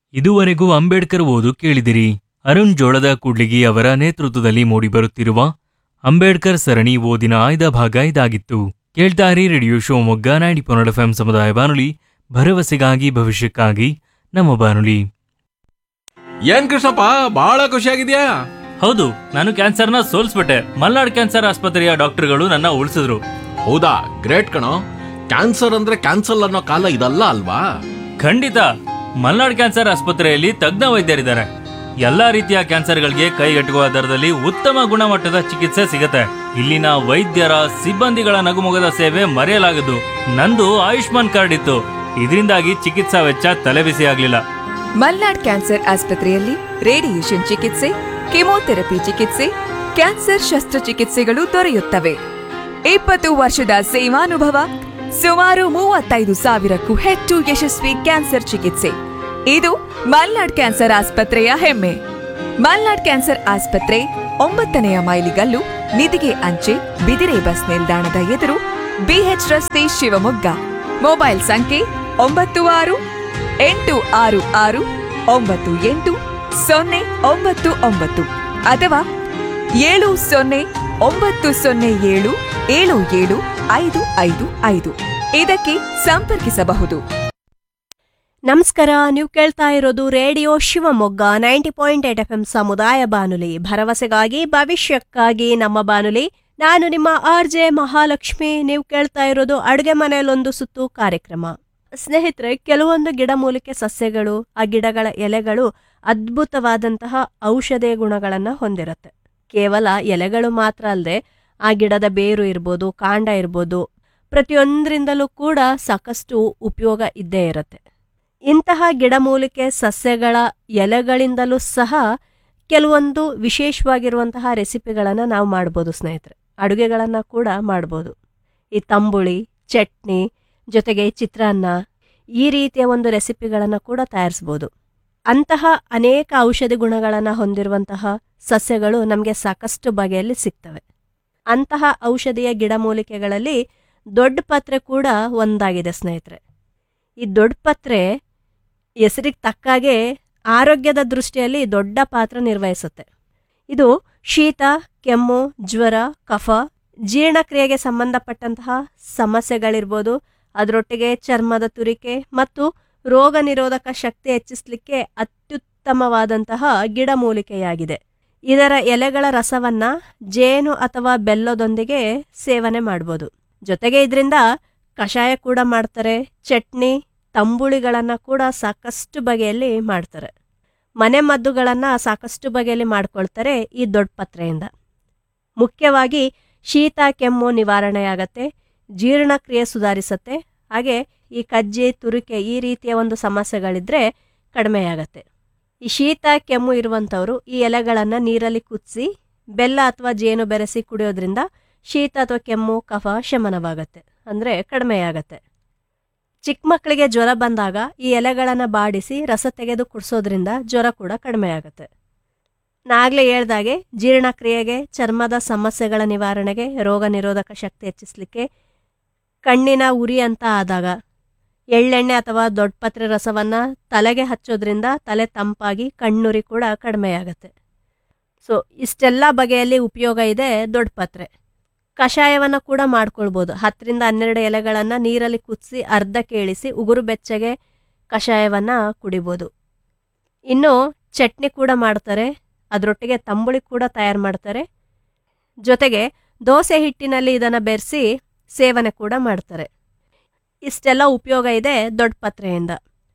ಇದುವರೆಗೂ ಅಂಬೇಡ್ಕರ್ ಓದು ಕೇಳಿದಿರಿ ಅರುಣ್ ಜೋಳದ ಕೂಡ್ಲಿಗಿ ಅವರ ನೇತೃತ್ವದಲ್ಲಿ ಮೂಡಿಬರುತ್ತಿರುವ ಅಂಬೇಡ್ಕರ್ ಸರಣಿ ಓದಿನ ಆಯ್ದ ಭಾಗ ಇದಾಗಿತ್ತು ಕೇಳ್ತಾರಿ ರೇಡಿಯೋ ಶಿವಮೊಗ್ಗ ನೈಂಟಿ ಪೊನ್ನಡ ಎಫ್ಎಂ ಸಮುದಾಯ ಬಾನುಲಿ ಭರವಸೆಗಾಗಿ ಭವಿಷ್ಯಕ್ಕಾಗಿ ನಮ್ಮ ಬಾನುಲಿ ಏನ್ ಕೃಷ್ಣಪ್ಪ ಬಹಳ ಖುಷಿಯಾಗಿದ್ಯಾ ಹೌದು ನಾನು ಕ್ಯಾನ್ಸರ್ನ ಸೋಲ್ಸ್ಬಿಟ್ಟೆ ಮಲ್ನಾಡ್ ಕ್ಯಾನ್ಸರ್ ಆಸ್ಪತ್ರೆಯ ಡಾಕ್ಟರ್ಗಳು ನನ್ನ ಉಳಿಸಿದ್ರು ಹೌದಾ ಗ್ರೇಟ್ ಕಣೋ ಕ್ಯಾನ್ಸರ್ ಅಂದ್ರೆ ಕ್ಯಾನ್ಸಲ್ ಅನ್ನೋ ಕಾಲ ಇದಲ್ಲ ಅಲ್ವಾ ಖಂಡಿತ ಮಲ್ನಾಡ್ ಕ್ಯಾನ್ಸರ್ ಆಸ್ಪತ್ರೆಯಲ್ಲಿ ತಜ್ಞ ವೈದ್ಯರಿದ್ದಾರೆ ಎಲ್ಲಾ ರೀತಿಯ ಕ್ಯಾನ್ಸರ್ಗಳಿಗೆ ಕೈಗೆಟುಕುವ ದರದಲ್ಲಿ ಉತ್ತಮ ಗುಣಮಟ್ಟದ ಚಿಕಿತ್ಸೆ ಸಿಗುತ್ತೆ ಇಲ್ಲಿನ ವೈದ್ಯರ ಸಿಬ್ಬಂದಿಗಳ ನಗುಮೊಗದ ಸೇವೆ ಮರೆಯಲಾಗದು ನಂದು ಆಯುಷ್ಮಾನ್ ಕಾರ್ಡ್ ಇತ್ತು ಇದರಿಂದಾಗಿ ಚಿಕಿತ್ಸಾ ವೆಚ್ಚ ತಲೆಬಿಸಿ ಆಗ್ಲಿಲ್ಲ ಮಲ್ನಾಡ್ ಕ್ಯಾನ್ಸರ್ ಆಸ್ಪತ್ರೆಯಲ್ಲಿ ರೇಡಿಯೇಷನ್ ಚಿಕಿತ್ಸೆ ಕೆಮೊಥೆರಪಿ ಚಿಕಿತ್ಸೆ ಕ್ಯಾನ್ಸರ್ ಶಸ್ತ್ರಚಿಕಿತ್ಸೆಗಳು ದೊರೆಯುತ್ತವೆ ಇಪ್ಪತ್ತು ವರ್ಷದ ಸೇವಾನುಭವ ಸುಮಾರು ಮೂವತ್ತೈದು ಸಾವಿರಕ್ಕೂ ಹೆಚ್ಚು ಯಶಸ್ವಿ ಕ್ಯಾನ್ಸರ್ ಚಿಕಿತ್ಸೆ ಇದು ಮಲ್ನಾಡ್ ಕ್ಯಾನ್ಸರ್ ಆಸ್ಪತ್ರೆಯ ಹೆಮ್ಮೆ ಮಲ್ನಾಡ್ ಕ್ಯಾನ್ಸರ್ ಆಸ್ಪತ್ರೆ ಒಂಬತ್ತನೆಯ ಮೈಲಿಗಲ್ಲು ನಿಧಿಗೆ ಅಂಚೆ ಬಿದಿರೆ ಬಸ್ ನಿಲ್ದಾಣದ ಎದುರು ಬಿಎಚ್ ರಸ್ತೆ ಶಿವಮೊಗ್ಗ ಮೊಬೈಲ್ ಸಂಖ್ಯೆ ಒಂಬತ್ತು ಆರು ಎಂಟು ಆರು ಆರು ಒಂಬತ್ತು ಎಂಟು ಸೊನ್ನೆ ಒಂಬತ್ತು ಒಂಬತ್ತು ಅಥವಾ ಏಳು ಸೊನ್ನೆ ಒಂಬತ್ತು ಸೊನ್ನೆ ಏಳು ಏಳು ಏಳು ಐದು ಐದು ಐದು ಇದಕ್ಕೆ ಸಂಪರ್ಕಿಸಬಹುದು ನಮಸ್ಕಾರ ನೀವು ಕೇಳ್ತಾ ಇರೋದು radio Shivamogga ninety point eight F M ಸಮುದಾಯ ಬಾನುಲಿ ಭರವಸೆಗಾಗಿ ಭವಿಷ್ಯಕ್ಕಾಗಿ ನಮ್ಮ ಬಾನುಲಿ ನಾನು ನಿಮ್ಮ ಆರ್ ಜೆ ಮಹಾಲಕ್ಷ್ಮಿ ನೀವು ಕೇಳ್ತಾ ಇರೋದು ಅಡುಗೆ ಮನೆಯಲ್ಲೊಂದು ಸುತ್ತು ಕಾರ್ಯಕ್ರಮ ಸ್ನೇಹಿತರೆ ಕೆಲವೊಂದು ಗಿಡಮೂಲಿಕೆ ಸಸ್ಯಗಳು ಆ ಗಿಡಗಳ ಎಲೆಗಳು ಅದ್ಭುತವಾದಂತಹ ಔಷಧೀಯ ಗುಣಗಳನ್ನು ಹೊಂದಿರುತ್ತೆ ಕೇವಲ ಎಲೆಗಳು ಮಾತ್ರ ಅಲ್ಲದೆ ಆ ಗಿಡದ ಬೇರು ಇರ್ಬೋದು ಕಾಂಡ ಇರ್ಬೋದು ಪ್ರತಿಯೊಂದರಿಂದಲೂ ಕೂಡ ಸಾಕಷ್ಟು ಉಪಯೋಗ ಇದ್ದೇ ಇರುತ್ತೆ ಇಂತಹ ಗಿಡಮೂಲಿಕೆ ಸಸ್ಯಗಳ ಎಲೆಗಳಿಂದಲೂ ಸಹ ಕೆಲವೊಂದು ವಿಶೇಷವಾಗಿರುವಂತಹ ರೆಸಿಪಿಗಳನ್ನು ನಾವು ಮಾಡ್ಬೋದು ಸ್ನೇಹಿತರೆ ಅಡುಗೆಗಳನ್ನು ಕೂಡ ಮಾಡ್ಬೋದು ಈ ತಂಬುಳಿ ಚಟ್ನಿ ಜೊತೆಗೆ ಚಿತ್ರಾನ್ನ ಈ ರೀತಿಯ ಒಂದು ರೆಸಿಪಿಗಳನ್ನು ಕೂಡ ತಯಾರಿಸ್ಬೋದು ಅಂತಹ ಅನೇಕ ಔಷಧಿ ಗುಣಗಳನ್ನು ಹೊಂದಿರುವಂತಹ ಸಸ್ಯಗಳು ನಮಗೆ ಸಾಕಷ್ಟು ಬಗೆಯಲ್ಲಿ ಸಿಗ್ತವೆ ಅಂತಹ ಔಷಧಿಯ ಗಿಡಮೂಲಿಕೆಗಳಲ್ಲಿ ದೊಡ್ಡ ಪತ್ರೆ ಕೂಡ ಒಂದಾಗಿದೆ ಸ್ನೇಹಿತರೆ ಈ ದೊಡ್ಡ ಪತ್ರೆ ಹೆಸರಿಗೆ ತಕ್ಕಾಗೆ ಆರೋಗ್ಯದ ದೃಷ್ಟಿಯಲ್ಲಿ ದೊಡ್ಡ ಪಾತ್ರ ನಿರ್ವಹಿಸುತ್ತೆ ಇದು ಶೀತ ಕೆಮ್ಮು ಜ್ವರ ಕಫ ಜೀರ್ಣಕ್ರಿಯೆಗೆ ಸಂಬಂಧಪಟ್ಟಂತಹ ಸಮಸ್ಯೆಗಳಿರ್ಬೋದು ಅದರೊಟ್ಟಿಗೆ ಚರ್ಮದ ತುರಿಕೆ ಮತ್ತು ರೋಗ ನಿರೋಧಕ ಶಕ್ತಿ ಹೆಚ್ಚಿಸಲಿಕ್ಕೆ ಅತ್ಯುತ್ತಮವಾದಂತಹ ಗಿಡಮೂಲಿಕೆಯಾಗಿದೆ ಇದರ ಎಲೆಗಳ ರಸವನ್ನ ಜೇನು ಅಥವಾ ಬೆಲ್ಲದೊಂದಿಗೆ ಸೇವನೆ ಮಾಡ್ಬೋದು ಜೊತೆಗೆ ಇದರಿಂದ ಕಷಾಯ ಕೂಡ ಮಾಡ್ತಾರೆ ಚಟ್ನಿ ತಂಬುಳಿಗಳನ್ನ ಕೂಡ ಸಾಕಷ್ಟು ಬಗೆಯಲ್ಲಿ ಮಾಡ್ತಾರೆ ಮನೆ ಮದ್ದುಗಳನ್ನ ಸಾಕಷ್ಟು ಬಗೆಯಲ್ಲಿ ಮಾಡ್ಕೊಳ್ತಾರೆ ಈ ದೊಡ್ಡ ಪತ್ರೆಯಿಂದ ಮುಖ್ಯವಾಗಿ ಶೀತ ಕೆಮ್ಮು ನಿವಾರಣೆಯಾಗತ್ತೆ ಜೀರ್ಣಕ್ರಿಯೆ ಸುಧಾರಿಸತ್ತೆ ಹಾಗೆ ಈ ಕಜ್ಜಿ ತುರಿಕೆ ಈ ರೀತಿಯ ಒಂದು ಸಮಸ್ಯೆಗಳಿದ್ರೆ ಕಡಿಮೆಯಾಗತ್ತೆ ಈ ಶೀತ ಕೆಮ್ಮು ಇರುವಂಥವರು ಈ ಎಲೆಗಳನ್ನು ನೀರಲ್ಲಿ ಕುದಿಸಿ ಬೆಲ್ಲ ಅಥವಾ ಜೇನು ಬೆರೆಸಿ ಕುಡಿಯೋದ್ರಿಂದ ಶೀತ ಅಥವಾ ಕೆಮ್ಮು ಕಫ ಶಮನವಾಗತ್ತೆ ಅಂದರೆ ಕಡಿಮೆಯಾಗತ್ತೆ ಚಿಕ್ಕ ಮಕ್ಕಳಿಗೆ ಜ್ವರ ಬಂದಾಗ ಈ ಎಲೆಗಳನ್ನು ಬಾಡಿಸಿ ರಸ ತೆಗೆದು ಕುಡಿಸೋದ್ರಿಂದ ಜ್ವರ ಕೂಡ ಕಡಿಮೆ ಆಗುತ್ತೆ ನಾಗಲೇ ಹೇಳ್ದಾಗೆ ಜೀರ್ಣಕ್ರಿಯೆಗೆ ಚರ್ಮದ ಸಮಸ್ಯೆಗಳ ನಿವಾರಣೆಗೆ ರೋಗ ನಿರೋಧಕ ಶಕ್ತಿ ಹೆಚ್ಚಿಸಲಿಕ್ಕೆ ಕಣ್ಣಿನ ಉರಿ ಅಂತ ಆದಾಗ ಎಳ್ಳೆಣ್ಣೆ ಅಥವಾ ದೊಡ್ಡಪತ್ರೆ ರಸವನ್ನು ತಲೆಗೆ ಹಚ್ಚೋದ್ರಿಂದ ತಲೆ ತಂಪಾಗಿ ಕಣ್ಣುರಿ ಕೂಡ ಕಡಿಮೆಯಾಗತ್ತೆ ಸೊ ಇಷ್ಟೆಲ್ಲ ಬಗೆಯಲ್ಲಿ ಉಪಯೋಗ ಇದೆ ದೊಡ್ಡಪತ್ರೆ ಕಷಾಯವನ್ನು ಕೂಡ ಮಾಡ್ಕೊಳ್ಬೋದು ಹತ್ತರಿಂದ ಹನ್ನೆರಡು ಎಲೆಗಳನ್ನು ನೀರಲ್ಲಿ ಕುದಿಸಿ ಅರ್ಧ ಕೇಳಿಸಿ ಉಗುರು ಬೆಚ್ಚಗೆ ಕಷಾಯವನ್ನು ಕುಡಿಬೋದು ಇನ್ನು ಚಟ್ನಿ ಕೂಡ ಮಾಡ್ತಾರೆ ಅದರೊಟ್ಟಿಗೆ ತಂಬುಳಿ ಕೂಡ ತಯಾರು ಮಾಡ್ತಾರೆ ಜೊತೆಗೆ ದೋಸೆ ಹಿಟ್ಟಿನಲ್ಲಿ ಇದನ್ನು ಬೆರೆಸಿ ಸೇವನೆ ಕೂಡ ಮಾಡ್ತಾರೆ ಇಷ್ಟೆಲ್ಲ ಉಪಯೋಗ ಇದೆ ದೊಡ್ಡ ಪತ್ರೆಯಿಂದ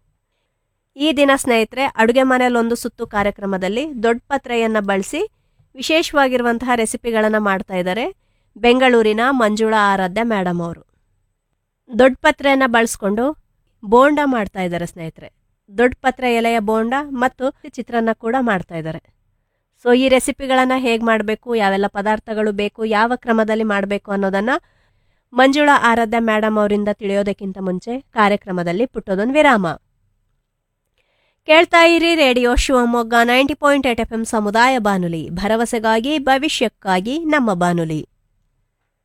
ಈ ದಿನ ಸ್ನೇಹಿತರೆ ಅಡುಗೆ ಮನೆಯಲ್ಲೊಂದು ಸುತ್ತು ಕಾರ್ಯಕ್ರಮದಲ್ಲಿ ದೊಡ್ಡ ಪತ್ರೆಯನ್ನು ಬಳಸಿ ವಿಶೇಷವಾಗಿರುವಂತಹ ರೆಸಿಪಿಗಳನ್ನು ಮಾಡ್ತಾ ಇದ್ದಾರೆ ಬೆಂಗಳೂರಿನ ಮಂಜುಳಾ ಆರಾಧ್ಯ ಮೇಡಮ್ ಅವರು ದೊಡ್ಡ ಪತ್ರೆಯನ್ನು ಬಳಸ್ಕೊಂಡು ಬೋಂಡ ಮಾಡ್ತಾ ಇದ್ದಾರೆ ಸ್ನೇಹಿತರೆ ದೊಡ್ಡ ಪತ್ರೆ ಎಲೆಯ ಬೋಂಡ ಮತ್ತು ಚಿತ್ರಾನ್ನ ಕೂಡ ಮಾಡ್ತಾ ಇದ್ದಾರೆ ಸೊ ಈ ರೆಸಿಪಿಗಳನ್ನು ಹೇಗೆ ಮಾಡಬೇಕು ಯಾವೆಲ್ಲ ಪದಾರ್ಥಗಳು ಬೇಕು ಯಾವ ಕ್ರಮದಲ್ಲಿ ಮಾಡಬೇಕು ಅನ್ನೋದನ್ನು ಮಂಜುಳಾ ಆರಾಧ್ಯ ಮೇಡಮ್ ಅವರಿಂದ ತಿಳಿಯೋದಕ್ಕಿಂತ ಮುಂಚೆ ಕಾರ್ಯಕ್ರಮದಲ್ಲಿ ಪುಟ್ಟದೊಂದು ವಿರಾಮ ಕೇಳ್ತಾ ಇರಿ radio Shivamogga ninety point eight F M ಸಮುದಾಯ ಬಾನುಲಿ ಭರವಸೆಗಾಗಿ ಭವಿಷ್ಯಕ್ಕಾಗಿ ನಮ್ಮ ಬಾನುಲಿ